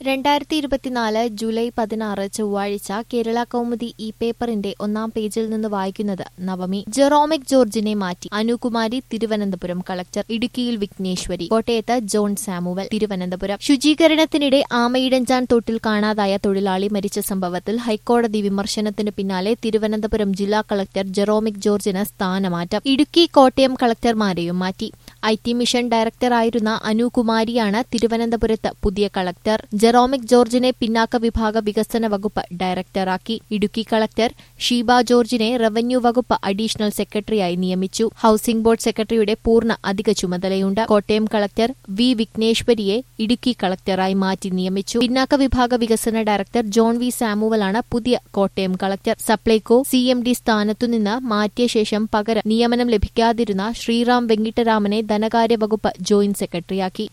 രണ്ടായിരത്തി ഇരുപത്തിനാല് ജൂലൈ പതിനാറ് ചൊവ്വാഴ്ച കേരള കൗമുദി ഇ പേപ്പറിന്റെ ഒന്നാം പേജിൽ നിന്ന് വായിക്കുന്നത് നവമി ജെറോമിക് ജോർജിനെ മാറ്റി അനുകുമാരി തിരുവനന്തപുരം കളക്ടർ ഇടുക്കിയിൽ വിഘ്നേശ്വരി കോട്ടയത്ത് ജോൺ സാമുവൽ തിരുവനന്തപുരം ശുചീകരണത്തിനിടെ ആമയിടഞ്ചാൻ തോട്ടിൽ കാണാതായ തൊഴിലാളി മരിച്ച സംഭവത്തിൽ ഹൈക്കോടതി വിമർശനത്തിന് പിന്നാലെ തിരുവനന്തപുരം ജില്ലാ കളക്ടർ ജെറോമിക് ജോർജിന് സ്ഥാനമാറ്റം ഇടുക്കി കോട്ടയം കളക്ടർമാരെയും മാറ്റി ഐ ടി മിഷൻ ഡയറക്ടറായിരുന്ന അനുകുമാരിയാണ് തിരുവനന്തപുരത്ത് പുതിയ കളക്ടർ ജെറോമിക് ജോർജിനെ പിന്നാക്ക വിഭാഗ വികസന വകുപ്പ് ഡയറക്ടറാക്കി ഇടുക്കി കളക്ടർ ഷീബ ജോർജിനെ റവന്യൂ വകുപ്പ് അഡീഷണൽ സെക്രട്ടറിയായി നിയമിച്ചു ഹൌസിംഗ് ബോർഡ് സെക്രട്ടറിയുടെ പൂർണ്ണ അധിക ചുമതലയുണ്ട് കോട്ടയം കളക്ടർ വി വിഘ്നേശ്വരിയെ ഇടുക്കി കളക്ടറായി മാറ്റി നിയമിച്ചു പിന്നാക്ക വിഭാഗ വികസന ഡയറക്ടർ ജോൺ വി സാമുവലാണ് പുതിയ Kottayam collector Supplyco C M D സ്ഥാനത്തുനിന്ന് മാറ്റിയ ശേഷം പകരം നിയമനം ലഭിക്കാതിരുന്ന ശ്രീറാം വെങ്കിട്ടരാമനെ ധനകാര്യ വകുപ്പ് ജോയിന്റ് സെക്രട്ടറിയാക്കി